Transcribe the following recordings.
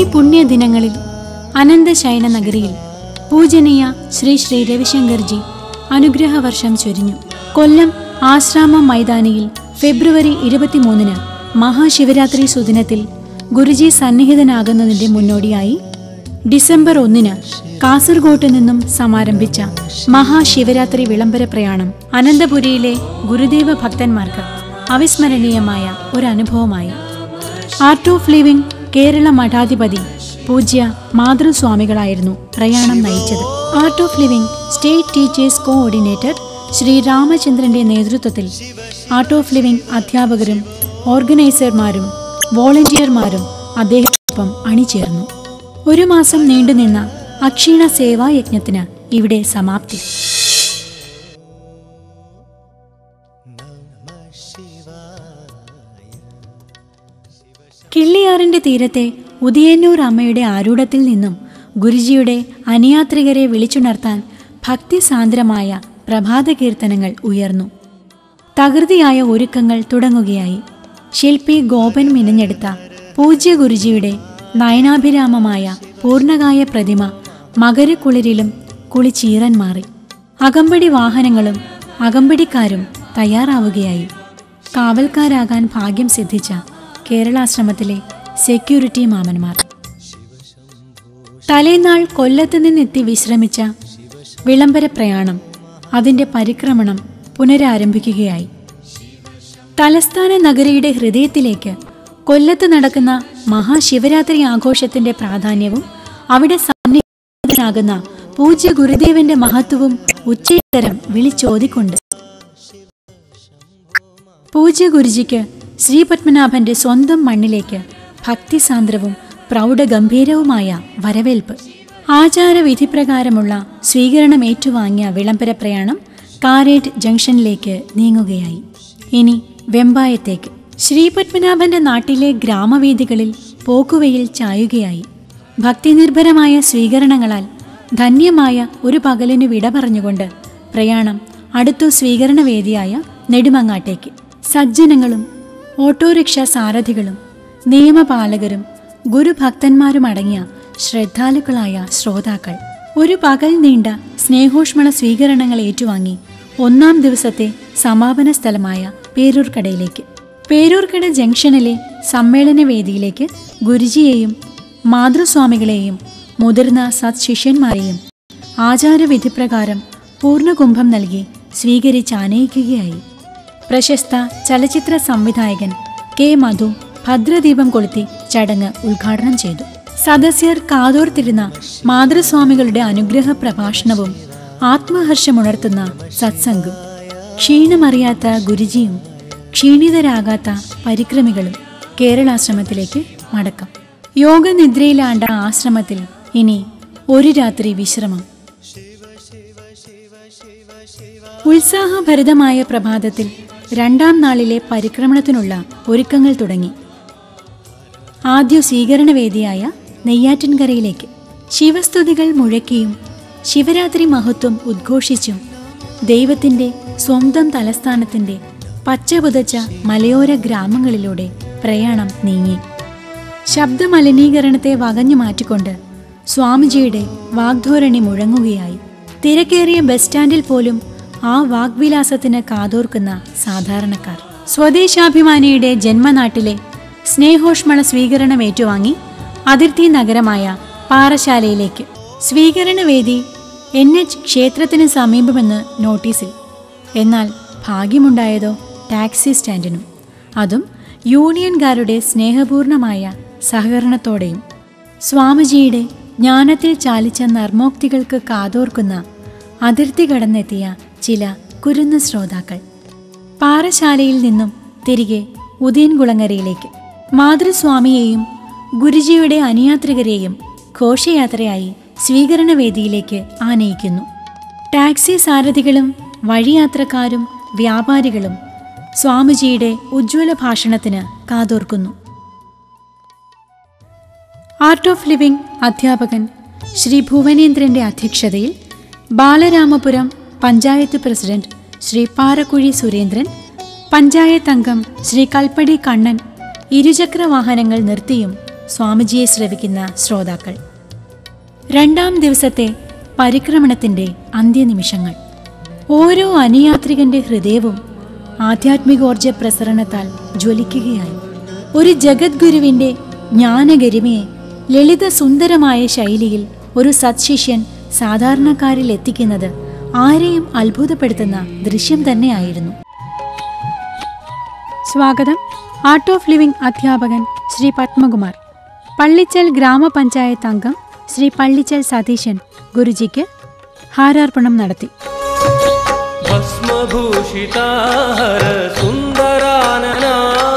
പുണ്യദിനങ്ങളിൽ അനന്തശയന നഗരിയിൽ പൂജനീയ ശ്രീ ശ്രീ രവിശങ്കർജി അനുഗ്രഹവർഷം ചൊരിഞ്ഞു കൊല്ലം ആശ്രാമ മൈതാനിയിൽ ഫെബ്രുവരി ഇരുപത്തിമൂന്നിന് മഹാശിവരാത്രി സുദിനത്തിൽ ഗുരുജി സന്നിഹിതനാകുന്നതിന്റെ മുന്നോടിയായി ഡിസംബർ ഒന്നിന് കാസർഗോട്ട് നിന്നും സമാരംഭിച്ച മഹാശിവരാത്രി വിളംബര പ്രയാണം അനന്തപുരിയിലെ ഗുരുദേവ ഭക്തന്മാർക്ക് അവിസ്മരണീയമായ ഒരു അനുഭവമായി ആർട്ട് ഓഫ് ലിവിംഗ് കേരള മഠാധിപതി പൂജ്യ മാതൃസ്വാമികളായിരുന്നു പ്രയാണം നയിച്ചത് art of living state teachers coordinator Shri രാമചന്ദ്രന്റെ നേതൃത്വത്തിൽ ആർട്ട് ഓഫ് ലിവിംഗ് അധ്യാപകരും ഓർഗനൈസർമാരും വോളണ്ടിയർമാരും അദ്ദേഹത്തോടൊപ്പം അണിചേർന്നു ഒരു മാസം നീണ്ടുനിന്ന അക്ഷീണ സേവായജ്ഞത്തിന് ഇവിടെ സമാപ്തി കിള്ളിയാറിന്റെ തീരത്തെ ഉദയന്നൂർ അമ്മയുടെ ആരൂഢത്തിൽ നിന്നും ഗുരുജിയുടെ അനുയാത്രികരെ വിളിച്ചുണർത്താൻ ഭക്തിസാന്ദ്രമായ പ്രഭാത കീർത്തനങ്ങൾ ഉയർന്നു തകൃതിയായ ഒരുക്കങ്ങൾ തുടങ്ങുകയായി ശില്പി ഗോപൻ മിനഞ്ഞെടുത്ത പൂജ്യ ഗുരുജിയുടെ നയനാഭിരാമമായ പൂർണ്ണകായ പ്രതിമ മകരക്കുളിരിലും കുളിച്ചീറൻ മാറി അകമ്പടി വാഹനങ്ങളും അകമ്പടിക്കാരും തയ്യാറാവുകയായി കാവൽക്കാരാകാൻ ഭാഗ്യം സിദ്ധിച്ച കേരളാശ്രമത്തിലെ സെക്യൂരിറ്റി മാമന്മാർ തലേനാൾ കൊല്ലത്ത് നിന്നെത്തി വിശ്രമിച്ച വിളംബര പ്രയാണം അതിന്റെ പരിക്രമണം പുനരാരംഭിക്കുകയായി തലസ്ഥാന നഗരിയുടെ ഹൃദയത്തിലേക്ക് കൊല്ലത്ത് നടക്കുന്ന മഹാശിവരാത്രി ആഘോഷത്തിന്റെ പ്രാധാന്യവും അവിടെ സന്നിഹിതനാകുന്ന പൂജ്യ ഗുരുദേവന്റെ മഹത്വവും ഉച്ചതരം വിളിച്ചോതിക്കൊണ്ട് പൂജ്യ ഗുരുജിക്ക് ശ്രീപത്മനാഭന്റെ സ്വന്തം മണ്ണിലേക്ക് ഭക്തിസാന്ദ്രവും പ്രൗഢഗംഭീരവുമായ വരവേൽപ്പ് ആചാരവിധിപ്രകാരമുള്ള സ്വീകരണം ഏറ്റുവാങ്ങിയ വിളംബര പ്രയാണം കാരേറ്റ് ജംഗ്ഷനിലേക്ക് നീങ്ങുകയായി ഇനി വെമ്പായത്തേക്ക് ശ്രീപത്മനാഭന്റെ നാട്ടിലെ ഗ്രാമവീഥികളിൽ പോക്കുവയിൽ ചായുകയായി ഭക്തിനിർഭരമായ സ്വീകരണങ്ങളാൽ ധന്യമായ ഒരു പകലിനു വിട പറഞ്ഞുകൊണ്ട് പ്രയാണം അടുത്തു സ്വീകരണവേദിയായ നെടുമങ്ങാട്ടേക്ക് സജ്ജനങ്ങളും ഓട്ടോറിക്ഷ സാരഥികളും നിയമപാലകരും ഗുരുഭക്തന്മാരുമടങ്ങിയ ശ്രദ്ധാലുക്കളായ ശ്രോതാക്കൾ ഒരു പകൽ നീണ്ട സ്നേഹോഷ്മള സ്വീകരണങ്ങൾ ഏറ്റുവാങ്ങി ഒന്നാം ദിവസത്തെ സമാപന സ്ഥലമായ പേരൂർക്കടയിലേക്ക് പേരൂർക്കട ജംഗ്ഷനിലെ സമ്മേളന വേദിയിലേക്ക് ഗുരുജിയെയും മാതൃസ്വാമികളെയും മുതിർന്ന സത്ശിഷ്യന്മാരെയും ആചാരവിധിപ്രകാരം പൂർണ്ണകുംഭം നൽകി സ്വീകരിച്ചാനയിക്കുകയായി പ്രശസ്ത ചലച്ചിത്ര സംവിധായകൻ കെ മധു ഭദ്രദീപം കൊളുത്തി ചടങ്ങ് ഉദ്ഘാടനം ചെയ്തു സദസ്യർ കാതോർത്തിരുന്ന മാതൃസ്വാമികളുടെ അനുഗ്രഹ പ്രഭാഷണവും ആത്മഹർഷമുണർത്തുന്ന സത്സംഗും ക്ഷീണമറിയാത്ത ഗുരുജിയും ക്ഷീണിതരാകാത്ത പരിക്രമികളും കേരളാശ്രമത്തിലേക്ക് മടക്കം യോഗനിദ്രയിലാണ്ട ആശ്രമത്തിൽ ഇനി ഒരു രാത്രി വിശ്രമം ഉത്സാഹഭരിതമായ പ്രഭാതത്തിൽ രണ്ടാം നാളിലെ പരിക്രമണത്തിനുള്ള ഒരുക്കങ്ങൾ തുടങ്ങി ആദ്യ സ്വീകരണവേദിയായ നെയ്യാറ്റിൻകരയിലേക്ക് ശിവസ്തുതികൾ മുഴക്കിയും ശിവരാത്രി മഹത്വം ഉദ്ഘോഷിച്ചും ദൈവത്തിൻ്റെ സ്വന്തം തലസ്ഥാനത്തിൻ്റെ പച്ചപുതച്ച മലയോര ഗ്രാമങ്ങളിലൂടെ പ്രയാണം നീങ്ങി ശബ്ദമലിനീകരണത്തെ വകഞ്ഞു മാറ്റിക്കൊണ്ട് സ്വാമിജിയുടെ വാഗ്ധോരണി മുഴങ്ങുകയായി തിരക്കേറിയ ബസ് സ്റ്റാൻഡിൽ പോലും ആ വാഗ്വിലാസത്തിന് കാതോർക്കുന്ന സാധാരണക്കാർ സ്വദേശാഭിമാനിയുടെ ജന്മനാട്ടിലെ സ്നേഹോഷ്മള സ്വീകരണം ഏറ്റുവാങ്ങി അതിർത്തി നഗരമായ പാറശാലയിലേക്ക് സ്വീകരണവേദി എൻ എച്ച് ക്ഷേത്രത്തിന് സമീപമെന്ന് നോട്ടീസിൽ എന്നാൽ ഭാഗ്യമുണ്ടായതോ ടാക്സി സ്റ്റാൻഡിനും അതും യൂണിയൻകാരുടെ സ്നേഹപൂർണമായ സഹകരണത്തോടെയും സ്വാമിജിയുടെ ജ്ഞാനത്തിൽ ചാലിച്ച നർമ്മോക്തികൾക്ക് കാതോർക്കുന്ന അതിർത്തി കടന്നെത്തിയ ചില കുരുന്ന ശ്രോതാക്കൾ പാറശാലയിൽ നിന്നും തിരികെ ഉദയൻകുളങ്ങരയിലേക്ക് മാതൃസ്വാമിയെയും ഗുരുജിയുടെ അനുയാത്രികരെയും ഘോഷയാത്രയായി സ്വീകരണവേദിയിലേക്ക് ആനയിക്കുന്നു ടാക്സി സാരഥികളും വഴിയാത്രക്കാരും വ്യാപാരികളും സ്വാമിജിയുടെ ഉജ്ജ്വല ഭാഷണത്തിന് കാതോർക്കുന്നു ആർട്ട് ഓഫ് ലിവിംഗ് അധ്യാപകൻ ശ്രീ ഭുവനേന്ദ്രന്റെ അധ്യക്ഷതയിൽ ബാലരാമപുരം പഞ്ചായത്ത് പ്രസിഡന്റ് ശ്രീ പാറക്കുഴി സുരേന്ദ്രൻ പഞ്ചായത്ത് അംഗം ശ്രീ കൽപ്പടി കണ്ണൻ ഇരുചക്ര വാഹനങ്ങൾ നിർത്തിയും സ്വാമിജിയെ ശ്രവിക്കുന്ന ശ്രോതാക്കൾ രണ്ടാം ദിവസത്തെ പരിക്രമണത്തിന്റെ അന്ത്യനിമിഷങ്ങൾ ഓരോ അനുയാത്രികന്റെ ഹൃദയവും ആധ്യാത്മികോർജ പ്രസരണത്താൽ ജ്വലിക്കുകയായി ഒരു ജഗദ്ഗുരുവിന്റെ ജ്ഞാനഗരിമയെ ലളിത സുന്ദരമായ ശൈലിയിൽ ഒരു സത്ശിഷ്യൻ സാധാരണക്കാരിൽ എത്തിക്കുന്നത് ആരെയും അത്ഭുതപ്പെടുത്തുന്ന ദൃശ്യം തന്നെയായിരുന്നു സ്വാഗതം ആർട്ട് ഓഫ് ലിവിംഗ് അധ്യാപകൻ ശ്രീ പത്മകുമാർ പള്ളിച്ചൽ ഗ്രാമപഞ്ചായത്ത് അംഗം ശ്രീ പള്ളിച്ചൽ സതീശൻ ഗുരുജിക്ക് ഹാരാർപ്പണം നടത്തി ഭസ്മഭൂഷിതാ ഹര സുന്ദരാനനാ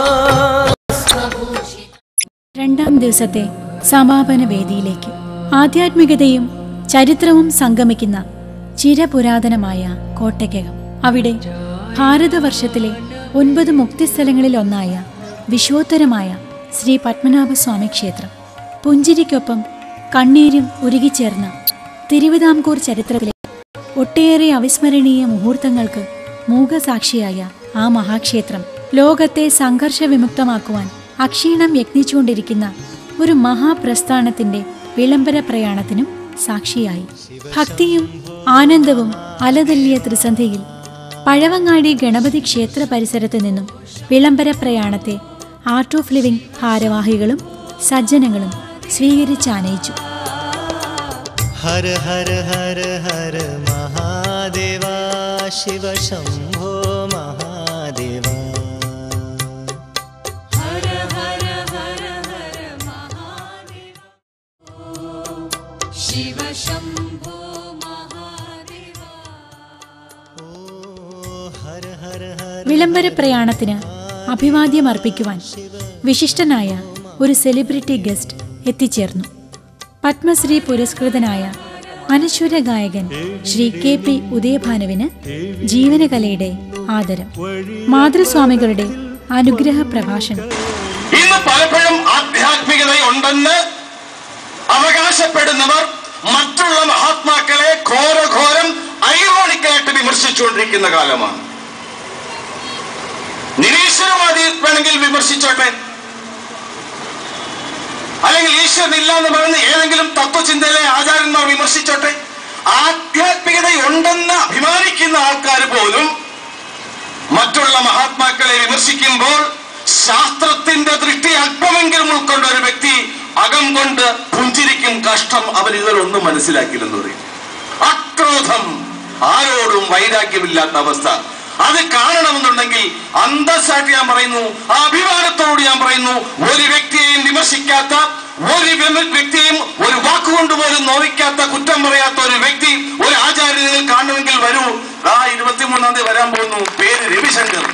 രണ്ടാം ദിവസത്തെ സമാപന വേദിയിലേക്ക് ആധ്യാത്മികതയും ചരിത്രവും സംഗമിക്കുന്ന ചിരപുരാതനമായ കോട്ടയ്ക്കകം അവിടെ ഭാരതവർഷത്തിലെ ഒൻപത് മുക്തിസ്ഥലങ്ങളിൽ ഒന്നായ വിശ്വോത്തരമായ ശ്രീ പത്മനാഭസ്വാമി ക്ഷേത്രം പുഞ്ചിരിക്കൊപ്പം കണ്ണീരും ഉരുകിച്ചേർന്ന തിരുവിതാംകൂർ ചരിത്രത്തിലെ ഒട്ടേറെ അവിസ്മരണീയ മുഹൂർത്തങ്ങൾക്ക് മൂകസാക്ഷിയായ ആ മഹാക്ഷേത്രം ലോകത്തെ സംഘർഷ വിമുക്തമാക്കുവാൻ അക്ഷീണം യത്നിച്ചുകൊണ്ടിരിക്കുന്ന ഒരു മഹാപ്രസ്ഥാനത്തിന്റെ വിളംബര പ്രയാണത്തിനും സാക്ഷിയായി ഭക്തിയും ആനന്ദവും അലതല്ലിയ ത്രിസന്ധിയിൽ പഴവങ്ങാടി ഗണപതി ക്ഷേത്ര പരിസരത്ത് നിന്നും വിളംബര പ്രയാണത്തെ ആർട്ട് ഓഫ് ലിവിംഗ് ഭാരവാഹികളും സജ്ജനങ്ങളും സ്വീകരിച്ചാനയിച്ചു हर हर हर हर महादेवा शिव शम्भो महादेवा ओ हर हर हर വിളംബര പ്രയാണത്തിന് അഭിവാദ്യം അർപ്പിക്കുവാൻ വിശിഷ്ടനായ ഒരു സെലിബ്രിറ്റി ഗസ്റ്റ് എത്തിച്ചേർന്നു പത്മശ്രീ പുരസ്കൃതനായ അനശ്വര ഗായകൻ ശ്രീ കെ പി ഉദയഭാനുവിന് ജീവനകലയുടെ ആദരം മാതൃസ്വാമികളുടെ അനുഗ്രഹ പ്രഭാഷണം ഇന്ന് പലപ്പോഴും ആധ്യാത്മികതയുണ്ടെന്ന് അവകാശപ്പെടുന്നവർ മറ്റുള്ള മഹാത്മാക്കളെ ഘോരഘോരം ഐറോണിക്കലായിട്ട് വിമർശിച്ചുകൊണ്ടിരിക്കുന്ന കാലമാണ് നിരീശ്വരവാദി വേണമെങ്കിൽ വിമർശിച്ചോട്ടെ അല്ലെങ്കിൽ ഈശ്വരനില്ല എന്ന് പറയുന്ന ഏതെങ്കിലും തത്വചിന്തയിലെ ആചാര്യന്മാർ വിമർശിച്ചോട്ടെ ആധ്യാത്മികതയുണ്ടെന്ന് അഭിമാനിക്കുന്ന ആൾക്കാർ പോലും മറ്റുള്ള മഹാത്മാക്കളെ വിമർശിക്കുമ്പോൾ ശാസ്ത്രത്തിന്റെ ദൃഷ്ടി അല്പമെങ്കിലും ഉൾക്കൊണ്ട ഒരു വ്യക്തി അകം കൊണ്ട് പുഞ്ചിരിക്കും കഷ്ടം അവൻ ഇതിലൊന്നും മനസ്സിലാക്കില്ലെന്ന് പറയും അക്രോധം ആരോടും വൈരാഗ്യമില്ലാത്ത അവസ്ഥ അത് കാണണമെന്നുണ്ടെങ്കിൽ അന്തസ്സായിട്ട് ഞാൻ പറയുന്നു അഭിമാനത്തോട് ഞാൻ പറയുന്നു ഒരു വ്യക്തിയെയും വിമർശിക്കാത്ത ഒരു വ്യ- വ്യക്തിയെയും ഒരു വാക്കുകൊണ്ട് പോലും നോവിക്കാത്ത കുറ്റം പറയാത്ത ഒരു വ്യക്തി ഒരു ആചാര്യനെ നിങ്ങൾ കാണുമെങ്കിൽ വരൂ ആ ഇരുപത്തിമൂന്നാം തീയതി വരാൻ പോകുന്നു പേര് രവിശങ്കർ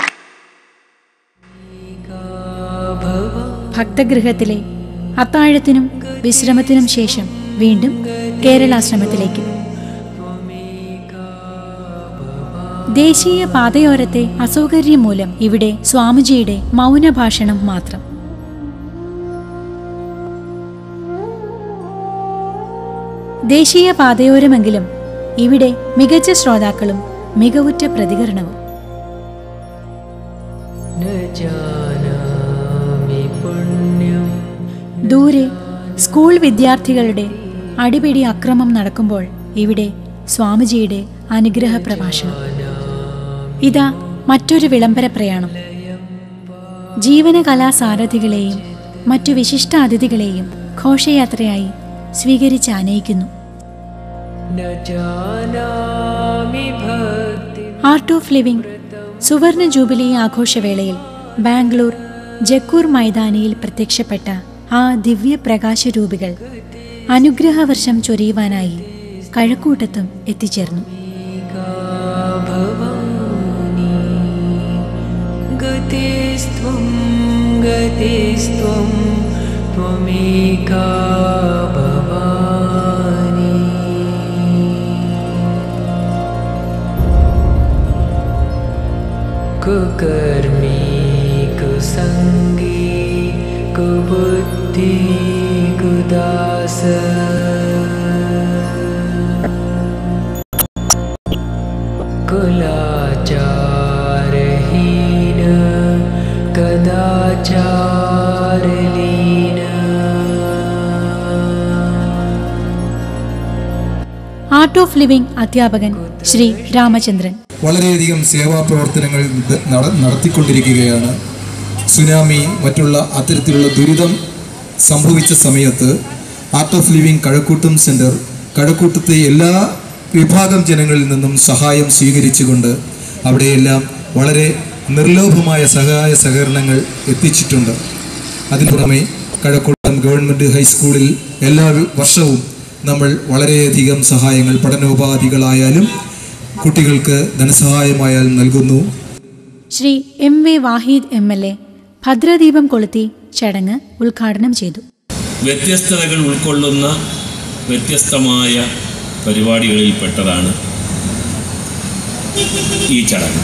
ഭക്തഗൃഹത്തിലെ അത്താഴത്തിനും വിശ്രമത്തിനും ശേഷം വീണ്ടും കേരളാശ്രമത്തിലേക്ക് ദേശീയ പാതയോരത്തെ അസൗകര്യം മൂലം ഇവിടെ സ്വാമിജിയുടെ മൗനഭാഷണം മാത്രം ദേശീയ പാതയോരമെങ്കിലും ഇവിടെ മികച്ച ശ്രോതാക്കളും മികവുറ്റ പ്രതികരണവും न जानामि पुण्यं ദൂരെ സ്കൂൾ വിദ്യാർത്ഥികളുടെ അടിപിടി അക്രമം നടക്കുമ്പോൾ ഇവിടെ സ്വാമിജിയുടെ അനുഗ്രഹ പ്രഭാഷണം ഇതാ മറ്റൊരു വിളംബര പ്രയാണം ജീവനകലാ സാരഥികളെയും മറ്റു വിശിഷ്ട അതിഥികളെയും ഘോഷയാത്രയായി സ്വീകരിച്ച് ആനയിക്കുന്നു न जानामि भक्ति ആർട്ട് ഓഫ് ലിവിംഗ് സുവർണ ജൂബിലി ആഘോഷവേളയിൽ ബാംഗ്ലൂർ ജക്കൂർ മൈതാനിയിൽ പ്രത്യക്ഷപ്പെട്ട ആ ദിവ്യ പ്രകാശരൂപികൾ അനുഗ്രഹവർഷം ചൊരിയുവാനായി കഴക്കൂട്ടത്തും എത്തിച്ചേർന്നു भवानी गतिस्त्वं गतिस्त्वं त्वमेका भवानी कुकर्मी कुसङ्गी कुबुद्धि कुदास कुलाचारहीन कदाचारलीन ആർട്ട് ഓഫ് ലിവിംഗ് അധ്യാപകൻ ശ്രീ രാമചന്ദ്രൻ വളരെയധികം സേവാ പ്രവർത്തനങ്ങൾ ഇത് നട- നടത്തിക്കൊണ്ടിരിക്കുകയാണ് സുനാമി മറ്റുള്ള അത്തരത്തിലുള്ള ദുരിതം സംഭവിച്ച സമയത്ത് art of living Kazhakkoottam centre കഴക്കൂട്ടത്തെ എല്ലാ വിഭാഗം ജനങ്ങളിൽ നിന്നും സഹായം സ്വീകരിച്ചുകൊണ്ട് അവിടെയെല്ലാം വളരെ നിർലോഭമായ സഹായ സഹകരണങ്ങൾ എത്തിച്ചിട്ടുണ്ട് അതിനു പുറമെ കഴക്കൂട്ടം ഗവൺമെൻറ് ഹൈസ്കൂളിൽ എല്ലാ വർഷവും നമ്മൾ വളരെയധികം സഹായങ്ങൾ പഠനോപാധികളായാലും കുട്ടികൾക്ക് ധനസഹായമായാലും നൽകുന്നു Shri M V Wahid M L A ഭദ്രദീപം കൊളുത്തി ചടങ്ങ് ഉദ്ഘാടനം ചെയ്തു വ്യത്യസ്തതകൾ ഉൾക്കൊള്ളുന്ന വ്യത്യസ്തമായ പരിപാടികളിൽപ്പെട്ടതാണ് ഈ ചടങ്ങ്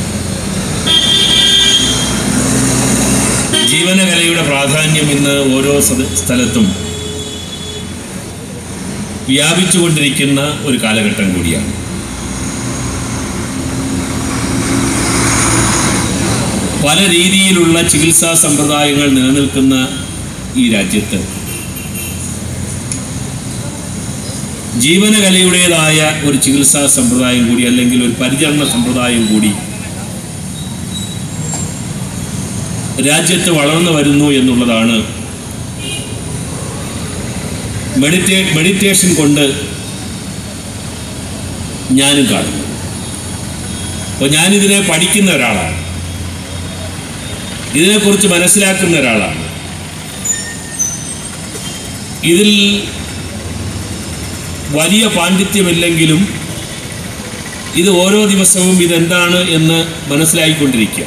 ജീവനകലയുടെ പ്രാധാന്യം ഇന്ന് ഓരോ സ്ഥ- സ്ഥലത്തും വ്യാപിച്ചുകൊണ്ടിരിക്കുന്ന ഒരു കാലഘട്ടം കൂടിയാണ് പല രീതിയിലുള്ള ചികിത്സാ സമ്പ്രദായങ്ങൾ നിലനിൽക്കുന്ന ഈ രാജ്യത്ത് ജീവനകലയുടേതായ ഒരു ചികിത്സാ സമ്പ്രദായം കൂടി അല്ലെങ്കിൽ ഒരു പരിചരണ സമ്പ്രദായം കൂടി രാജ്യത്ത് വളർന്നു വരുന്നു എന്നുള്ളതാണ് മെഡിറ്റേ മെഡിറ്റേഷൻ കൊണ്ട് ഞാനും കാണുന്നു അപ്പോൾ ഞാനിതിനെ പഠിക്കുന്ന ഒരാളാണ് ഇതിനെക്കുറിച്ച് മനസ്സിലാക്കുന്ന ഒരാളാണ് ഇതിൽ വലിയ പാണ്ഡിത്യമില്ലെങ്കിലും ഇത് ഓരോ ദിവസവും ഇതെന്താണ് എന്ന് മനസ്സിലായിക്കൊണ്ടിരിക്കുക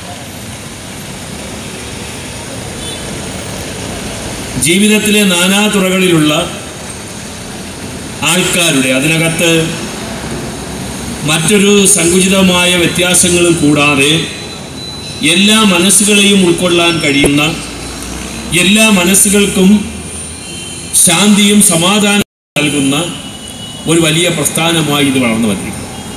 ജീവിതത്തിലെ നാനാ തുറകളിലുള്ള ആൾക്കാരുടെ അതിനകത്ത് മറ്റൊരു സങ്കുചിതമായ വ്യത്യാസങ്ങളും കൂടാതെ എല്ലാ മനസ്സുകളെയും ഉൾക്കൊള്ളാൻ കഴിയുന്ന എല്ലാ മനസ്സുകൾക്കും ശാന്തിയും സമാധാനവും നൽകുന്ന ഒരു വലിയ പ്രസ്ഥാനമായി ഇത് വളർന്നു വന്നിരിക്കുന്നു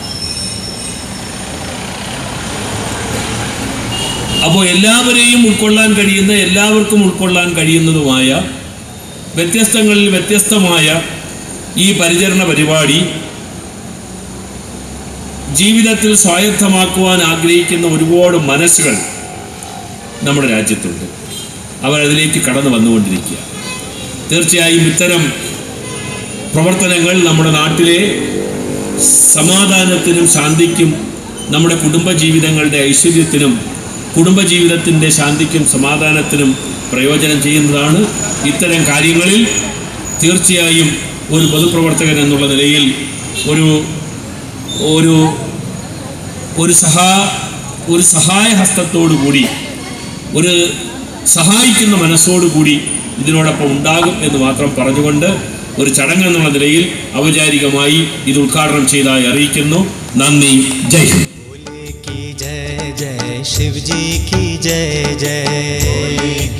അപ്പോൾ എല്ലാവരെയും ഉൾക്കൊള്ളാൻ കഴിയുന്ന എല്ലാവർക്കും ഉൾക്കൊള്ളാൻ കഴിയുന്നതുമായ വ്യത്യസ്തങ്ങളിൽ വ്യത്യസ്തമായ ഈ പരിചരണ പരിപാടി ജീവിതത്തിൽ സ്വായത്തമാക്കുവാൻ ആഗ്രഹിക്കുന്ന ഒരുപാട് മനസ്സുകൾ നമ്മുടെ രാജ്യത്തുണ്ട് അവരതിലേക്ക് കടന്നു വന്നുകൊണ്ടിരിക്കുക തീർച്ചയായും ഇത്തരം പ്രവർത്തനങ്ങൾ നമ്മുടെ നാട്ടിലെ സമാധാനത്തിനും ശാന്തിക്കും നമ്മുടെ കുടുംബജീവിതങ്ങളുടെ ഐശ്വര്യത്തിനും കുടുംബജീവിതത്തിൻ്റെ ശാന്തിക്കും സമാധാനത്തിനും പ്രയോജനം ചെയ്യുന്നതാണ് ഇത്തരം കാര്യങ്ങളിൽ തീർച്ചയായും ഒരു പൊതുപ്രവർത്തകൻ എന്നുള്ള നിലയിൽ ഒരു ഒരു ഒരു സഹാ ഒരു സഹായ ഹസ്തത്തോടുകൂടി ഒരു സഹായിക്കുന്ന മനസ്സോടുകൂടി ഇതിനോടൊപ്പം ഉണ്ടാകും എന്ന് മാത്രം പറഞ്ഞുകൊണ്ട് ഒരു ചടങ്ങ് എന്നുള്ള നിലയിൽ ഔപചാരികമായി ഇത് ഉദ്ഘാടനം ചെയ്തതായി അറിയിക്കുന്നു നന്ദി ജയ് ഹിന്ദ് भोले की जय जय शिव जी की जय जय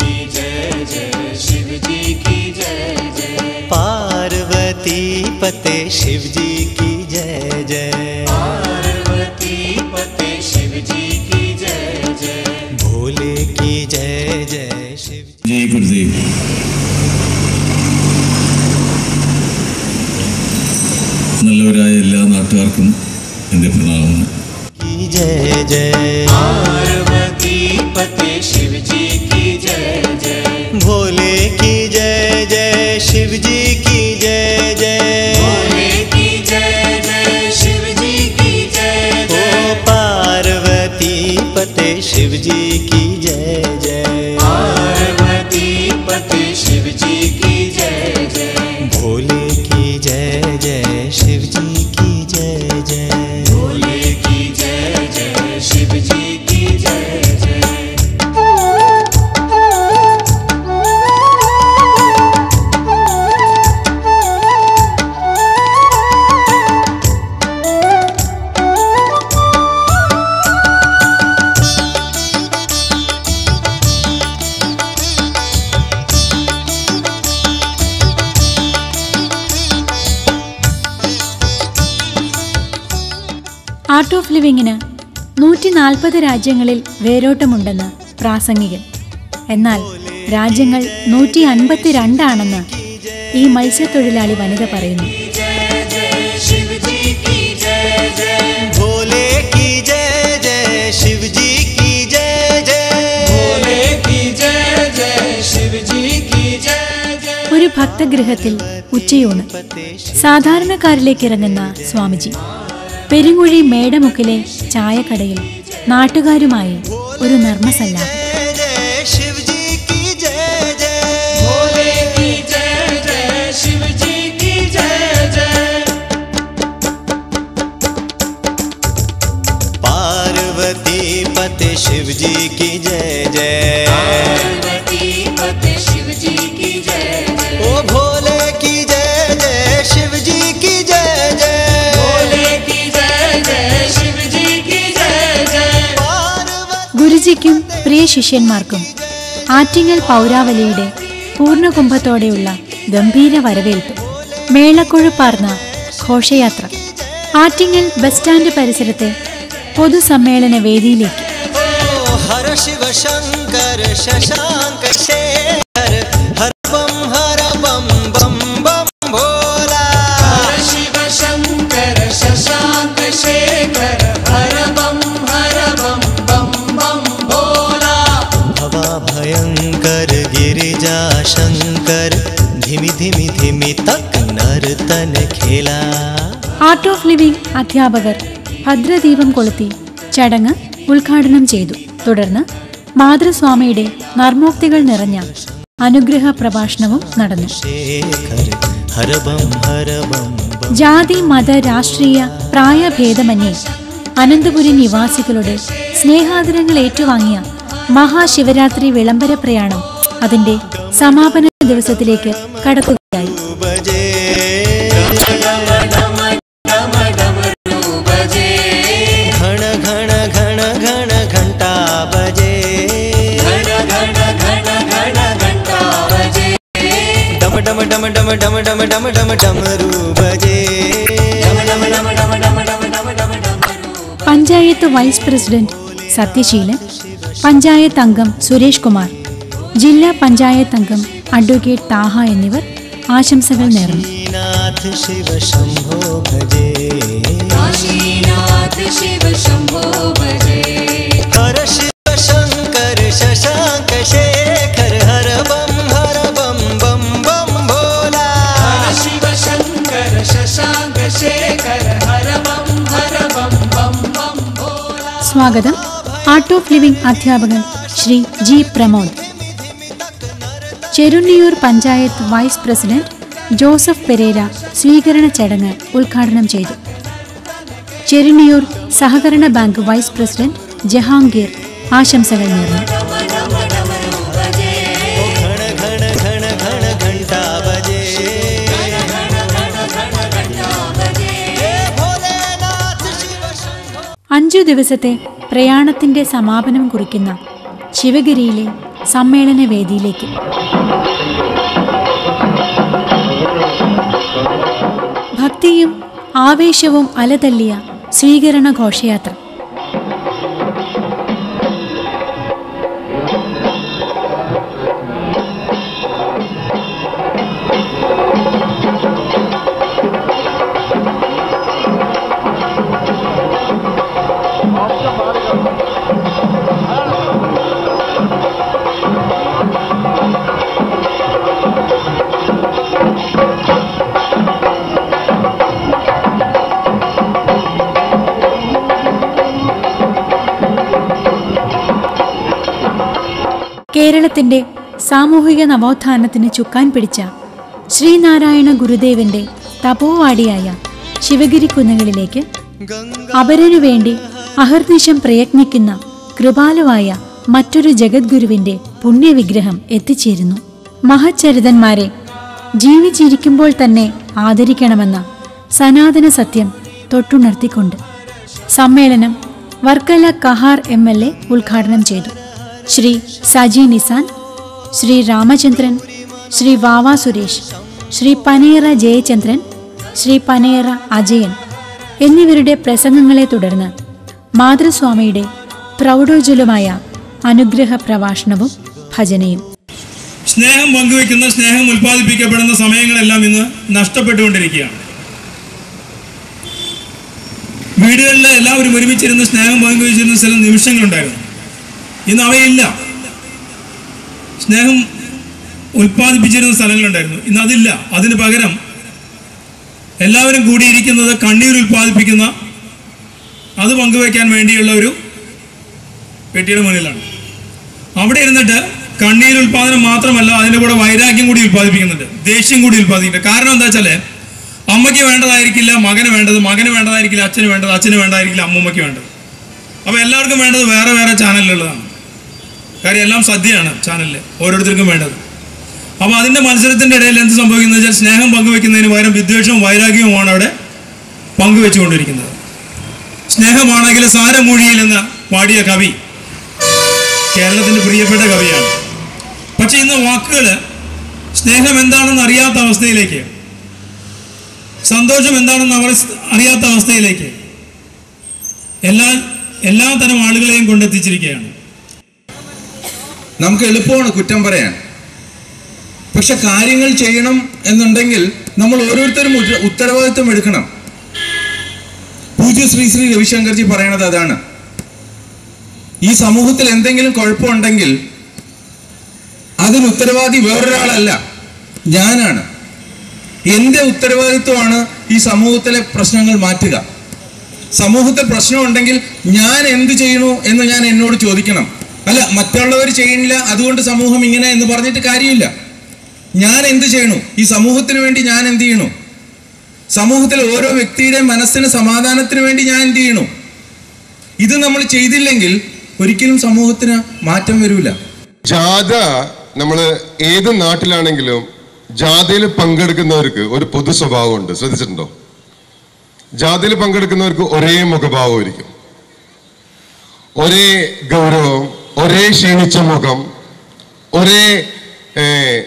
पार्वती पते शिव जी की जय जय भोले की जय जय शिव ജയ് ഗുരുദേവ് നല്ലവരായ എല്ലാ നാട്ടുകാർക്കും എൻ്റെ പ്രണാമങ്ങൾ की जय जय भोले की जय जय शिव जी की जय जय ओ पार्वती पते शिव जी की जय जय भोले की जय जय शिव जी की जय जय ആർട്ട് ഓഫ് ലിവിങ്ങിന് നൂറ്റി നാൽപ്പത് രാജ്യങ്ങളിൽ വേരോട്ടമുണ്ടെന്ന് പ്രാസംഗികൻ എന്നാൽ രാജ്യങ്ങൾ നൂറ്റി അൻപത്തിരണ്ടാണെന്ന് ഈ മത്സ്യത്തൊഴിലാളി വനിത പറയുന്നു शिव जी ഒരു ഭക്തഗൃഹത്തിൽ ഉച്ചയൂണ് സാധാരണക്കാരിലേക്ക് ഇറങ്ങുന്ന സ്വാമിജി പെരുങ്ങുഴി മേടമുക്കിലെ ചായക്കടയിൽ നാട്ടുകാരുമായി ഒരു നർമ്മസല്ലാപം जय शिव जी की जय जय भोले की जय जय शिव जी की जय जय पार्वती पति शिव जी की जय जय पार्वती पति शिव जी की जय जय ओ भोले की जय जय शिव जी की जय जय भोले की जय जय शिव जी की जय जय पार्वती ഗുരുജിക്കും പ്രിയ ശിഷ്യന്മാർക്കും ആറ്റിങ്ങൽ പൗരാവലിയുടെ പൂർണ്ണകുംഭത്തോടെയുള്ള ഗംഭീര വരവേൽപ്പ് മേളക്കൊഴുപ്പാർന്ന ഘോഷയാത്ര ആറ്റിങ്ങൽ ബസ് സ്റ്റാൻഡ് പരിസരത്തെ പൊതുസമ്മേളന വേദിയിലേക്ക് ओ हर शिव शंकर शशांक शेखर हर बम हर बम बम बम भोला हर शिव शंकर शशांक शेखर हर बम हर बम बम बम भोला भवा भयंकर गिरिजा शंकर धिमि धिमि धिमि तक नर्तन खेला ആർട്ട് ഓഫ് ലിവിംഗ് അധ്യാപകർ ഭദ്രദീപം കൊളുത്തി ചടങ്ങ് ഉദ്ഘാടനം ചെയ്തു തുടർന്ന് മാതൃസ്വാമിയുടെ നർമ്മോക്തികൾ നിറഞ്ഞ അനുഗ്രഹ പ്രഭാഷണവും നടന്നു शेखर हर बम हर बम बम ജാതി മത രാഷ്ട്രീയ പ്രായഭേദമന്യേ അനന്തപുരി നിവാസികളുടെ സ്നേഹാദരങ്ങൾ ഏറ്റുവാങ്ങിയ മഹാശിവരാത്രി വിളംബര പ്രയാണം അതിന്റെ സമാപന ദിവസത്തിലേക്ക് കടക്കുകയായി बजे घण घण घण घण घंटा बजे डम डम डम डम डम डम डम डम डमरू बजे പഞ്ചായത്ത് വൈസ് പ്രസിഡന്റ് സത്യശീലൻ പഞ്ചായത്ത് അംഗം സുരേഷ് കുമാർ ജില്ലാ പഞ്ചായത്ത് അംഗം അഡ്വക്കേറ്റ് താഹ എന്നിവർ ആശംസകൾ നേർന്നു नाथ शिव शंभो भजे काशीनाथ शिव शंभो भजे हर शिव शंकर शशांक शेखर हर बम हर बम बम बम भोला हर शिव शंकर शशांक शेखर हर बम हर बम बम बम भोला സ്വാഗതം ആർട്ട് ഓഫ് ലിവിംഗ് അധ്യാപകൻ Shri G Pramod Cherunniyoor panchayat vice president Joseph Pereira സ്വീകരണ ചടങ്ങ് ഉദ്ഘാടനം ചെയ്തു ചെറുന്നിയൂർ സഹകരണ ബാങ്ക് വൈസ് പ്രസിഡന്റ് ജഹാംഗീർ ആശംസകൾ നേർന്നു घण घण घण घण घंटा बजे हे भोलेनाथ शिव शंभो അഞ്ചു ദിവസത്തെ പ്രയാണത്തിന്റെ സമാപനം കുറിക്കുന്ന ശിവഗിരിയിലെ സമ്മേളന വേദിയിലേക്ക് ഭക്തിയും ആവേശവും അലതല്ലിയ സ്വീകരണ ഘോഷയാത്ര കേരളത്തിന്റെ സാമൂഹിക നവോത്ഥാനത്തിന് ചുക്കാൻ പിടിച്ച ശ്രീനാരായണ ഗുരുദേവന്റെ തപോവാടിയായ ശിവഗിരി കുന്നുകളിലേക്ക് അപരനു വേണ്ടി അഹർനിശം പ്രയത്നിക്കുന്ന കൃപാലുവായ മറ്റൊരു ജഗദ്ഗുരുവിന്റെ പുണ്യവിഗ്രഹം എത്തിച്ചേരുന്നു മഹച്ചരിതന്മാരെ ജീവിച്ചിരിക്കുമ്പോൾ തന്നെ ആദരിക്കണമെന്ന സനാതന സത്യം തൊട്ടുണർത്തിക്കൊണ്ട് സമ്മേളനം Varkala Kahar M L A ഉദ്ഘാടനം ചെയ്തു ശ്രീ സജി നിസാൻ ശ്രീ രാമചന്ദ്രൻ ശ്രീ വാവ സുരേഷ് ശ്രീ പനേറ ജയചന്ദ്രൻ ശ്രീ പനേറ അജയൻ എന്നിവരുടെ പ്രസംഗങ്ങളെ തുടർന്ന് മാതൃസ്വാമിയുടെ പ്രൗഢോജ്വലമായ അനുഗ്രഹ പ്രഭാഷണവും ഭജനയും സ്നേഹം പങ്കുവെക്കുന്ന സ്നേഹം ഉൽപ്പാദിപ്പിക്കപ്പെടുന്ന സമയങ്ങളെല്ലാം ഇന്ന് നഷ്ടപ്പെട്ടുകൊണ്ടിരിക്കുകയാണ് വീടുകളിൽ എല്ലാവരും ഒരുമിച്ചിരുന്ന് സ്നേഹം പങ്കുവെച്ചിരുന്ന ചില നിമിഷങ്ങളുണ്ടായിരുന്നു ഇന്ന് അവയില്ല സ്നേഹം ഉൽപ്പാദിപ്പിച്ചിരുന്ന സ്ഥലങ്ങളുണ്ടായിരുന്നു ഇന്ന് അതില്ല അതിന് പകരം എല്ലാവരും കൂടിയിരിക്കുന്നത് കണ്ണീർ ഉൽപ്പാദിപ്പിക്കുന്ന അത് പങ്കുവയ്ക്കാൻ വേണ്ടിയുള്ള ഒരു പെട്ടിയുടെ മുന്നിലാണ് അവിടെ ഇരുന്നിട്ട് കണ്ണീർ ഉൽപ്പാദനം മാത്രമല്ല അതിൻ്റെ കൂടെ വൈരാഗ്യം കൂടി ഉൽപ്പാദിപ്പിക്കുന്നുണ്ട് ദേഷ്യം കൂടി ഉൽപ്പാദിക്കുന്നുണ്ട് കാരണം എന്താ വെച്ചാൽ അമ്മയ്ക്ക് വേണ്ടതായിരിക്കില്ല മകന് വേണ്ടത് മകന് വേണ്ടതായിരിക്കില്ല അച്ഛന് വേണ്ടത് അച്ഛന് വേണ്ടതായിരിക്കില്ല അമ്മൂമ്മയ്ക്ക് വേണ്ടത് അപ്പോൾ എല്ലാവർക്കും വേണ്ടത് വേറെ വേറെ ചാനലിലുള്ളതാണ് കാര്യം എല്ലാം സദ്യയാണ് ചാനലിൽ ഓരോരുത്തർക്കും വേണ്ടത് അപ്പോൾ അതിൻ്റെ മത്സരത്തിൻ്റെ ഇടയിൽ എന്ത് സംഭവിക്കുന്നത് വെച്ചാൽ സ്നേഹം പങ്കുവെക്കുന്നതിന് പകരം വിദ്വേഷവും വൈരാഗ്യവുമാണ് അവിടെ പങ്കുവെച്ചുകൊണ്ടിരിക്കുന്നത് സ്നേഹമാണെങ്കിൽ സാരമൂഴിയിൽ എന്ന് പാടിയ കവി കേരളത്തിൻ്റെ പ്രിയപ്പെട്ട കവിയാണ് പക്ഷെ ഇന്ന് വാക്കുകൾ സ്നേഹം എന്താണെന്ന് അറിയാത്ത അവസ്ഥയിലേക്ക് സന്തോഷം എന്താണെന്ന് അവർ അറിയാത്ത അവസ്ഥയിലേക്ക് എല്ലാ എല്ലാ തരം ആളുകളെയും കൊണ്ടെത്തിച്ചിരിക്കുകയാണ് നമുക്ക് എളുപ്പമാണ് കുറ്റം പറയാൻ പക്ഷെ കാര്യങ്ങൾ ചെയ്യണം എന്നുണ്ടെങ്കിൽ നമ്മൾ ഓരോരുത്തരും ഉത്ത- ഉത്തരവാദിത്വം എടുക്കണം പൂജ്യ ശ്രീ ശ്രീ രവിശങ്കർജി പറയണത് അതാണ് ഈ സമൂഹത്തിൽ എന്തെങ്കിലും കുഴപ്പമുണ്ടെങ്കിൽ അതിന് ഉത്തരവാദി വേറൊരാളല്ല ഞാനാണ് എൻ്റെ ഉത്തരവാദിത്വമാണ് ഈ സമൂഹത്തിലെ പ്രശ്നങ്ങൾ മാറ്റുക സമൂഹത്തിൽ പ്രശ്നമുണ്ടെങ്കിൽ ഞാൻ എന്ത് ചെയ്യണു എന്ന് ഞാൻ എന്നോട് ചോദിക്കണം അല്ല മറ്റുള്ളവർ ചെയ്യണില്ല അതുകൊണ്ട് സമൂഹം ഇങ്ങനെ എന്ന് പറഞ്ഞിട്ട് കാര്യമില്ല ഞാൻ എന്ത് ചെയ്യണു ഈ സമൂഹത്തിന് വേണ്ടി ഞാൻ എന്ത് ചെയ്യണു സമൂഹത്തിലെ ഓരോ വ്യക്തിയുടെയും മനസ്സിന് സമാധാനത്തിന് വേണ്ടി ഞാൻ എന്ത് ചെയ്യണു ഇത് നമ്മൾ ചെയ്തില്ലെങ്കിൽ ഒരിക്കലും സമൂഹത്തിന് മാറ്റം വരൂല ജാഥ നമ്മൾ ഏത് നാട്ടിലാണെങ്കിലും ജാഥയിൽ പങ്കെടുക്കുന്നവർക്ക് ഒരു പൊതു സ്വഭാവമുണ്ട് ശ്രദ്ധിച്ചിട്ടുണ്ടോ ജാഥയിൽ പങ്കെടുക്കുന്നവർക്ക് ഒരേ മുഖഭാവമായിരിക്കും ഒരേ ഗൗരവം ഒരേ ക്ഷീണിച്ച മുഖം ഒരേ ഏ,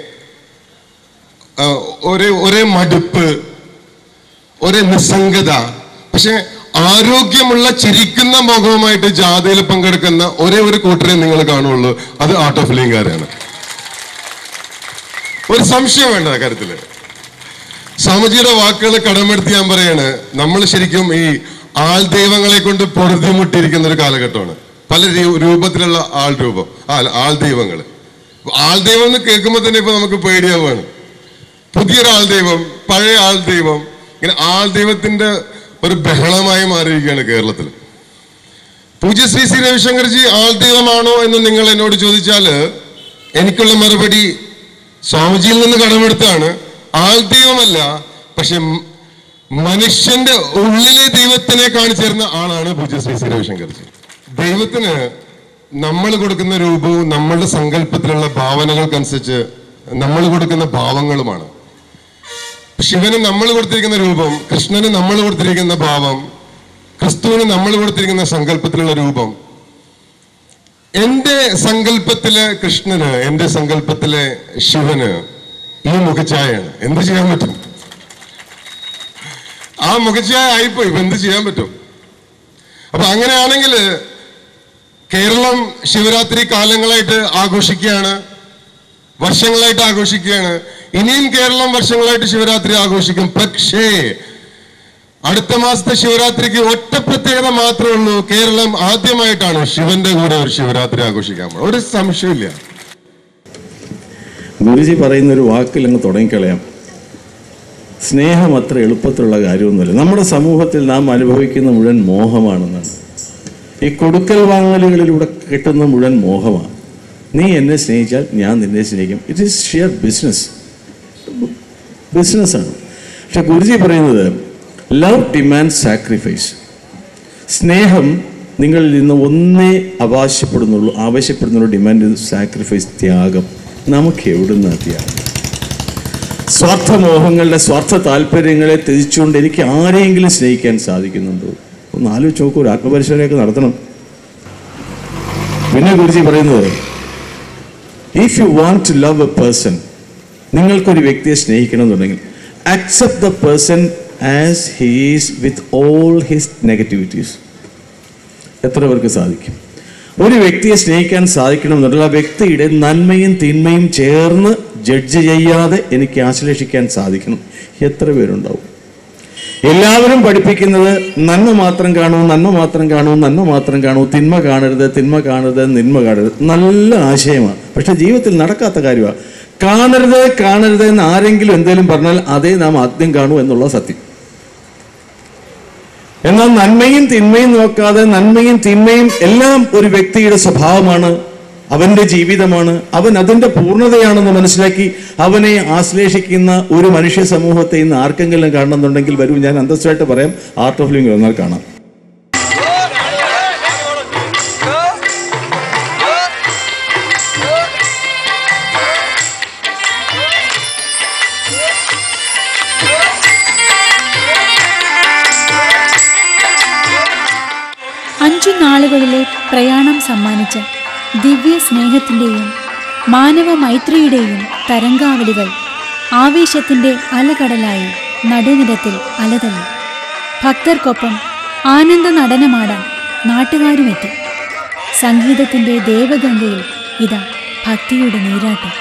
ആ, ഒരേ ഒരേ മടുപ്പ് ഒരേ നിസ്സംഗത പക്ഷെ ആരോഗ്യമുള്ള ചിരിക്കുന്ന മുഖവുമായിട്ട് ജാഥയിൽ പങ്കെടുക്കുന്ന ഒരേ ഒരു കൂട്ടരെ നിങ്ങൾ കാണുള്ളൂ അത് ആർട്ട് ഓഫ് ലിംഗാരാണ് ഒരു സംശയം വേണ്ട ആ കാര്യത്തില് സ്വാമിജിയുടെ വാക്കുകൾ കടമെടുത്ത് ഞാൻ പറയാണ് നമ്മൾ ശരിക്കും ഈ ആൾ ദൈവങ്ങളെ കൊണ്ട് പൊറുതിമുട്ടിയിരിക്കുന്ന ഒരു കാലഘട്ടമാണ് പല രൂ- രൂപത്തിലുള്ള ആൾ രൂപം ആ, അല്ല, ആൾ ദൈവങ്ങൾ ആൾ ദൈവം എന്ന് കേൾക്കുമ്പോൾ തന്നെ ഇപ്പൊ നമുക്ക് പേടിയാവുകയാണ് പുതിയൊരു ആൾ ദൈവം പഴയ ആൾ ദൈവം ഇങ്ങനെ ആൾ ദൈവത്തിന്റെ ഒരു ബഹളമായി മാറിയിരിക്കുകയാണ് കേരളത്തിൽ പൂജ്യ ശ്രീ ശ്രീ രവിശങ്കർജി ആൾ ദൈവമാണോ എന്ന് നിങ്ങൾ എന്നോട് ചോദിച്ചാല് എനിക്കുള്ള മറുപടി സ്വാമിജിയിൽ നിന്ന് കടമെടുത്താണ് ആൾ ദൈവമല്ല പക്ഷെ മ- മനുഷ്യന്റെ ഉള്ളിലെ ദൈവത്തിനെ കാണിച്ചു തരുന്ന ആളാണ് പൂജ്യ ശ്രീ ശ്രീ രവിശങ്കർജി ദൈവത്തിന് നമ്മൾ കൊടുക്കുന്ന രൂപവും നമ്മളുടെ സങ്കല്പത്തിലുള്ള ഭാവനകൾക്കനുസരിച്ച് നമ്മൾ കൊടുക്കുന്ന ഭാവങ്ങളുമാണ് ശിവന് നമ്മൾ കൊടുത്തിരിക്കുന്ന രൂപം കൃഷ്ണന് നമ്മൾ കൊടുത്തിരിക്കുന്ന ഭാവം ക്രിസ്തുവിന് നമ്മൾ കൊടുത്തിരിക്കുന്ന സങ്കല്പത്തിലുള്ള രൂപം എന്റെ സങ്കല്പത്തിലെ കൃഷ്ണന് എന്റെ സങ്കല്പത്തിലെ ശിവന് ഈ മുഖഛായയാണ് എന്ത് ചെയ്യാൻ പറ്റും ആ മുഖഛായ ആയിപ്പോയി ഇപ്പൊ എന്ത് ചെയ്യാൻ പറ്റും അപ്പൊ അങ്ങനെയാണെങ്കിൽ കേരളം ശിവരാത്രി കാലങ്ങളായിട്ട് ആഘോഷിക്കുകയാണ് വർഷങ്ങളായിട്ട് ആഘോഷിക്കുകയാണ് ഇനിയും കേരളം വർഷങ്ങളായിട്ട് ശിവരാത്രി ആഘോഷിക്കും പക്ഷേ അടുത്ത മാസത്തെ ശിവരാത്രിക്ക് ഒറ്റ പ്രത്യേകത മാത്രമേ ഉള്ളൂ കേരളം ആദ്യമായിട്ടാണ് ശിവന്റെ കൂടെ ഒരു ശിവരാത്രി ആഘോഷിക്കാൻ പോകുന്നത് ഒരു സംശയമില്ല ഗുരുജി പറയുന്ന ഒരു വാക്കിൽ അങ്ങ് തുടങ്ങിക്കളയാം സ്നേഹം അത്ര എളുപ്പത്തിലുള്ള കാര്യമൊന്നുമില്ല നമ്മുടെ സമൂഹത്തിൽ നാം അനുഭവിക്കുന്ന മുഴുവൻ മോഹമാണെന്നാണ് ഈ കൊടുക്കൽ വാങ്ങലുകളിലൂടെ കിട്ടുന്ന മുഴുവൻ മോഹമാണ് നീ എന്നെ സ്നേഹിച്ചാൽ ഞാൻ നിന്നെ സ്നേഹിക്കും ഇറ്റ് ഈസ് ഷിയർ ബിസിനസ് ബിസിനസ്സാണ് പക്ഷെ ഗുരുജി പറയുന്നത് ലവ് ഡിമാൻഡ് സാക്രിഫൈസ് സ്നേഹം നിങ്ങളിൽ നിന്ന് ഒന്നേ ആവശ്യപ്പെടുന്നുള്ളൂ ആവശ്യപ്പെടുന്നുള്ളൂ ഡിമാൻഡ് സാക്രിഫൈസ് ത്യാഗം നമുക്ക് എവിടുന്ന ത്യാഗം സ്വാർത്ഥമോഹങ്ങളുടെ സ്വാർത്ഥ താല്പര്യങ്ങളെ ത്യജിച്ചുകൊണ്ട് എനിക്ക് ആരെയെങ്കിലും സ്നേഹിക്കാൻ സാധിക്കുന്നുണ്ടോ ഒന്ന് ആലോചിച്ച് നോക്കൂ ഒരു ആത്മപരിശോധനയൊക്കെ നടത്തണം പിന്നെ കുറിച്ച് പറയുന്നത് if you want to love a person നിങ്ങൾക്കൊരു വ്യക്തിയെ സ്നേഹിക്കണമെന്നുണ്ടെങ്കിൽ accept the person as he's with all his negativities എത്ര പേർക്ക് സാധിക്കും ഒരു വ്യക്തിയെ സ്നേഹിക്കാൻ സാധിക്കണമെന്നുണ്ടെങ്കിൽ ആ വ്യക്തിയുടെ നന്മയും തിന്മയും ചേർന്ന് ജഡ്ജ് ചെയ്യാതെ എനിക്ക് ആശ്ലേഷിക്കാൻ സാധിക്കണം എത്ര പേരുണ്ടാവും എല്ലാവരും പഠിപ്പിക്കുന്നത് നന്മ മാത്രം കാണൂ നന്മ മാത്രം കാണൂ നന്മ മാത്രം കാണൂ തിന്മ കാണരുത് തിന്മ കാണരുത് നിന്മ കാണരുത് നല്ല ആശയമാണ് പക്ഷെ ജീവിതത്തിൽ നടക്കാത്ത കാര്യമാണ് കാണരുത് കാണരുത് എന്ന് ആരെങ്കിലും എന്തെങ്കിലും പറഞ്ഞാൽ അതേ നാം ആദ്യം കാണൂ എന്നുള്ള സത്യം എന്നാൽ നന്മയും തിന്മയും നോക്കാതെ നന്മയും തിന്മയും എല്ലാം ഒരു വ്യക്തിയുടെ സ്വഭാവമാണ് അവന്റെ ജീവിതമാണ് അവൻ അതിന്റെ പൂർണ്ണതയാണെന്ന് മനസ്സിലാക്കി അവനെ ആശ്ലേഷിക്കുന്ന ഒരു മനുഷ്യ സമൂഹത്തെ ഇന്ന് ആർക്കെങ്കിലും കാണണമെന്നുണ്ടെങ്കിൽ വരൂ ഞാൻ അന്തസ്സായിട്ട് പറയാം ആർട്ട് ഓഫ് ലിവിംഗ് വന്നാൽ കാണാം അഞ്ചു നാളുകളിലെ പ്രയാണം സമ്മാനിച്ച ദിവ്യ സ്നേഹത്തിൻ്റെയും മാനവ മൈത്രിയുടെയും തരംഗാവലികൾ ആവേശത്തിൻ്റെ അലകടലായി നടുനിരത്തിൽ അലതള്ളി ഭക്തർക്കൊപ്പം ആനന്ദ നടനമാടാൻ നാട്ടുകാരുമെത്തി സംഗീതത്തിൻ്റെ ദേവഗംഗയിൽ ഇതാ ഭക്തിയുടെ നീരാട്ടം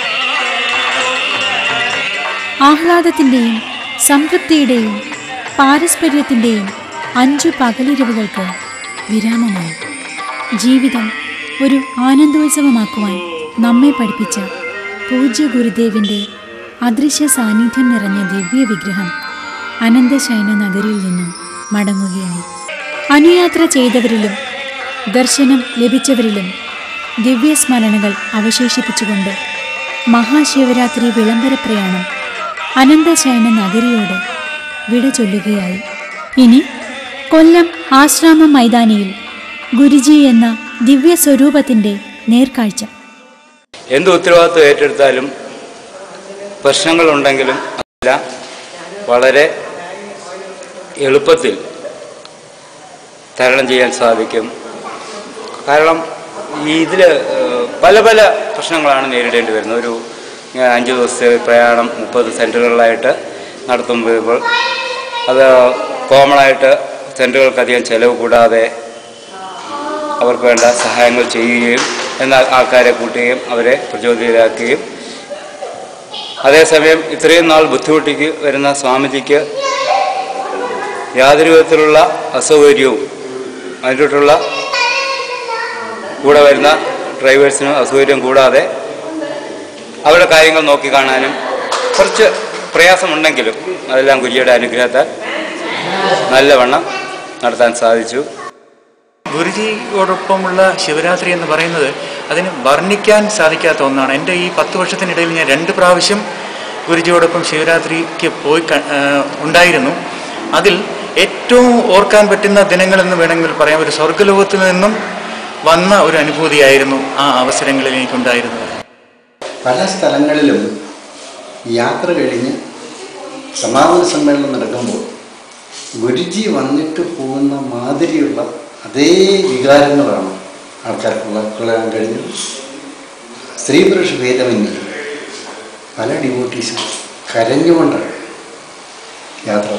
ആഹ്ലാദത്തിൻ്റെയും സംതൃപ്തിയുടെയും പാരസ്പര്യത്തിൻ്റെയും അഞ്ചു പകലിരവുകൾക്ക് വിരാമമായി ജീവിതം ഒരു ആനന്ദോത്സവമാക്കുവാൻ നമ്മെ പഠിപ്പിച്ച പൂജ്യ ഗുരുദേവിൻ്റെ അദൃശ്യ സാന്നിധ്യം നിറഞ്ഞ ദിവ്യ വിഗ്രഹം അനന്തശയന നഗരിയിൽ നിന്നും മടങ്ങുകയായി അനുയാത്ര ചെയ്തവരിലും ദർശനം ലഭിച്ചവരിലും ദിവ്യസ്മരണകൾ അവശേഷിപ്പിച്ചുകൊണ്ട് മഹാശിവരാത്രി വിളംബര പ്രയാണം അനന്തശയന നഗരിയോട് വിട ചൊല്ലുകയായി ഇനി കൊല്ലം ആശ്രാമ മൈതാനിയിൽ ഗുരുജി എന്ന ദിവ്യ സ്വരൂപത്തിൻ്റെ നേർക്കാഴ്ച എന്ത് ഉത്തരവാദിത്വം ഏറ്റെടുത്താലും പ്രശ്നങ്ങളുണ്ടെങ്കിലും അതെല്ലാം വളരെ എളുപ്പത്തിൽ തരണം ചെയ്യാൻ സാധിക്കും കാരണം ഈ ഇതിൽ പല പല പ്രശ്നങ്ങളാണ് നേരിടേണ്ടി വരുന്നത് ഒരു ഏ, അഞ്ച് ദിവസത്തെ പ്രയാണം മുപ്പത് സെൻറ്ററുകളിലായിട്ട് നടത്തുമ്പോൾ അത് കോമണായിട്ട് സെൻറ്ററുകൾക്കധികം ചിലവ് കൂടാതെ അവർക്ക് വേണ്ട സഹായങ്ങൾ ചെയ്യുകയും എന്നാൽ ആൾക്കാരെ കൂട്ടുകയും അവരെ പ്രചോദിതരാക്കുകയും അതേസമയം ഇത്രയും നാൾ ബുദ്ധിമുട്ടിക്ക് വരുന്ന സ്വാമിജിക്ക് യാതൊരു വിധത്തിലുള്ള അസൗകര്യവും അതിലോട്ടുള്ള കൂടെ വരുന്ന ഡ്രൈവേഴ്സിനും അസൗകര്യം കൂടാതെ അവരുടെ കാര്യങ്ങൾ നോക്കിക്കാണാനും കുറച്ച് പ്രയാസമുണ്ടെങ്കിലും അതെല്ലാം ഗുരുജിയുടെ അനുഗ്രഹത്താൽ നല്ലവണ്ണം നടത്താൻ സാധിച്ചു ഗുരുജിയോടൊപ്പമുള്ള ശിവരാത്രി എന്ന് പറയുന്നത് അതിന് വർണ്ണിക്കാൻ സാധിക്കാത്ത ഒന്നാണ് എൻ്റെ ഈ പത്ത് വർഷത്തിനിടയിൽ ഞാൻ രണ്ട് പ്രാവശ്യം ഗുരുജിയോടൊപ്പം ശിവരാത്രിക്ക് പോയി ക- ആ, ഉണ്ടായിരുന്നു അതിൽ ഏറ്റവും ഓർക്കാൻ പറ്റുന്ന ദിനങ്ങളെന്ന് വേണമെങ്കിൽ പറയാം ഒരു സ്വർഗ്ഗലോകത്തിൽ നിന്നും വന്ന ഒരു അനുഭൂതിയായിരുന്നു ആ അവസരങ്ങളിൽ എനിക്കുണ്ടായിരുന്നത് പല സ്ഥലങ്ങളിലും യാത്ര കഴിഞ്ഞ് സമാപന സമ്മേളനം നടക്കുമ്പോൾ ഗുരുജി വന്നിട്ട് പോകുന്ന മാതിരിയുള്ള അതേ വികാരങ്ങളാണ് ആൾക്കാർക്കുള്ള കൊള്ളാൻ കഴിഞ്ഞത് സ്ത്രീ പുരുഷ ഭേദമന്യേ പല ഡിവോട്ടീസും കരഞ്ഞുകൊണ്ടാണ് യാത്ര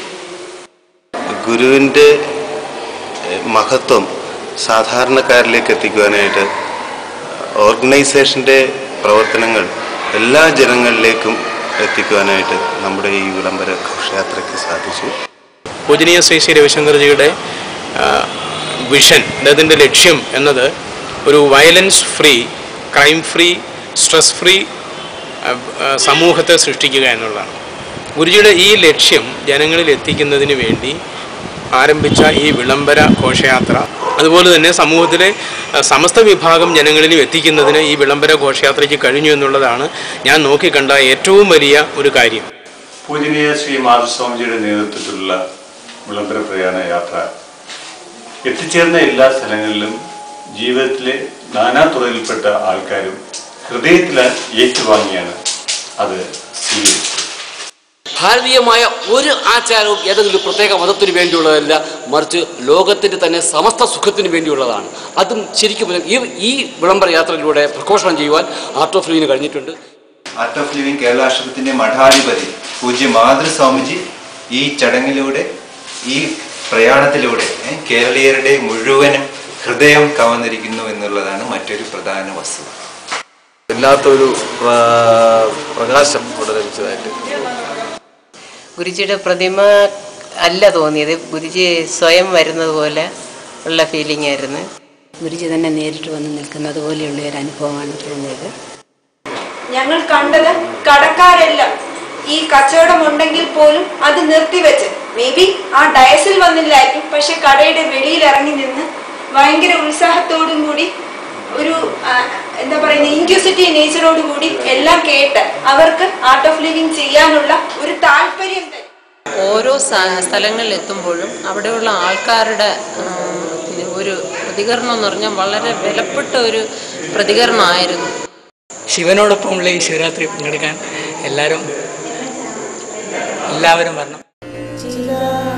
ഗുരുവിൻ്റെ എഹ്, മഹത്വം സാധാരണക്കാരിലേക്ക് എത്തിക്കുവാനായിട്ട് ഓർഗനൈസേഷൻ്റെ പ്രവർത്തനങ്ങൾ എല്ലാ ജനങ്ങളിലേക്കും എത്തിക്കുവാനായിട്ട് നമ്മുടെ ഈ വിളംബര ഘോഷയാത്രയ്ക്ക് സാധിച്ചു പൂജനീയ ശ്രീ ശ്രീ രവിശങ്കർജിയുടെ ആ, വിഷൻ അദ്ദേഹത്തിൻ്റെ ലക്ഷ്യം എന്നത് ഒരു violence free crime free stress free ആ, ആ, സമൂഹത്തെ സൃഷ്ടിക്കുക എന്നുള്ളതാണ് ഗുരുജിയുടെ ഈ ലക്ഷ്യം ജനങ്ങളിൽ എത്തിക്കുന്നതിന് വേണ്ടി ആരംഭിച്ച ഈ വിളംബര ഘോഷയാത്ര അതുപോലെ തന്നെ സമൂഹത്തിലെ ആ, സമസ്ത വിഭാഗം ജനങ്ങളിലും എത്തിക്കുന്നതിന് ഈ വിളംബര ഘോഷയാത്രയ്ക്ക് കഴിഞ്ഞു എന്നുള്ളതാണ് ഞാൻ നോക്കിക്കണ്ട ഏറ്റവും വലിയ ഒരു കാര്യം പൂജനീയ ശ്രീ മാധുസ്വാമിജിയുടെ നേതൃത്വത്തിലുള്ള വിളംബര പ്രയാണ യാത്ര എത്തിച്ചേർന്ന എല്ലാ സ്ഥലങ്ങളിലും ജീവിതത്തിലെ നാനാതുറയിൽപ്പെട്ട ആൾക്കാരും ഹൃദയത്തിൽ ഏറ്റുവാങ്ങിയാണ് അത് സ്വീകരിച്ചത് ഭാരതീയമായ ഒരു ആചാരവും ഏതെങ്കിലും പ്രത്യേക മതത്തിന് വേണ്ടിയുള്ളതല്ല മറിച്ച് ലോകത്തിൻ്റെ തന്നെ സമസ്ത സുഖത്തിന് വേണ്ടിയുള്ളതാണ് അതും ശരിക്കും പറഞ്ഞാൽ ഈ ഈ വിളംബര യാത്രയിലൂടെ പ്രഘോഷണം ചെയ്യുവാൻ ആർട്ട് ഓഫ് ലിവിന് കഴിഞ്ഞിട്ടുണ്ട് ആർട്ട് ഓഫ് ലിവിംഗ് കേരളാശ്രമത്തിന്റെ മഠാധിപതി പൂജ്യ മാതൃസ്വാമിജി ഈ ചടങ്ങിലൂടെ ഈ പ്രയാണത്തിലൂടെ ഏ, കേരളീയരുടെ മുഴുവനും ഹൃദയം കവർന്നിരിക്കുന്നു എന്നുള്ളതാണ് മറ്റൊരു പ്രധാന വസ്തുത വല്ലാത്തൊരു പ്ര- പ്രകാശം അവിടെ ലഭിച്ചതായിട്ട് ഗുരുജിയുടെ പ്രതിമ അല്ല തോന്നിയത് ഗുരുജി സ്വയം വരുന്നത് പോലെ ഉള്ള ഫീലിംഗ് ആയിരുന്നു ഗുരുജി തന്നെ നേരിട്ട് വന്ന് നിൽക്കുന്നത് പോലെയുള്ള ഒരു അനുഭവമാണ് തോന്നിയത് ഞങ്ങൾ കണ്ടത് കടക്കാരെല്ലാം ഈ കച്ചവടം ഉണ്ടെങ്കിൽ പോലും അത് നിർത്തിവെച്ച് മേ ബി ആ ഡയസിൽ വന്നില്ലായിരിക്കും പക്ഷെ കടയുടെ വെളിയിൽ ഇറങ്ങി നിന്ന് ഭയങ്കര ഉത്സാഹത്തോടും കൂടി ഒരു ആ, എന്താ പറയുന്ന ഇൻക്യൂസിറ്റി നേച്ചറോട് കൂടി എല്ലാം കേട്ട് അവർക്ക് ആർട്ട് ഓഫ് ലിവിങ് ചെയ്യാനുള്ള ഒരു താല്പര്യം തന്നെ ഓരോ സ്ഥ- സ്ഥലങ്ങളിൽ എത്തുമ്പോഴും അവിടെയുള്ള ആൾക്കാരുടെ ഉം, ഒരു പ്രതികരണം എന്ന് പറഞ്ഞാൽ വളരെ വിലപ്പെട്ട ഒരു പ്രതികരണമായിരുന്നു ശിവനോടൊപ്പമുള്ള ഈ ശിവരാത്രി പങ്കെടുക്കാൻ എല്ലാവരും എല്ലാവരും വരണം ചിരാ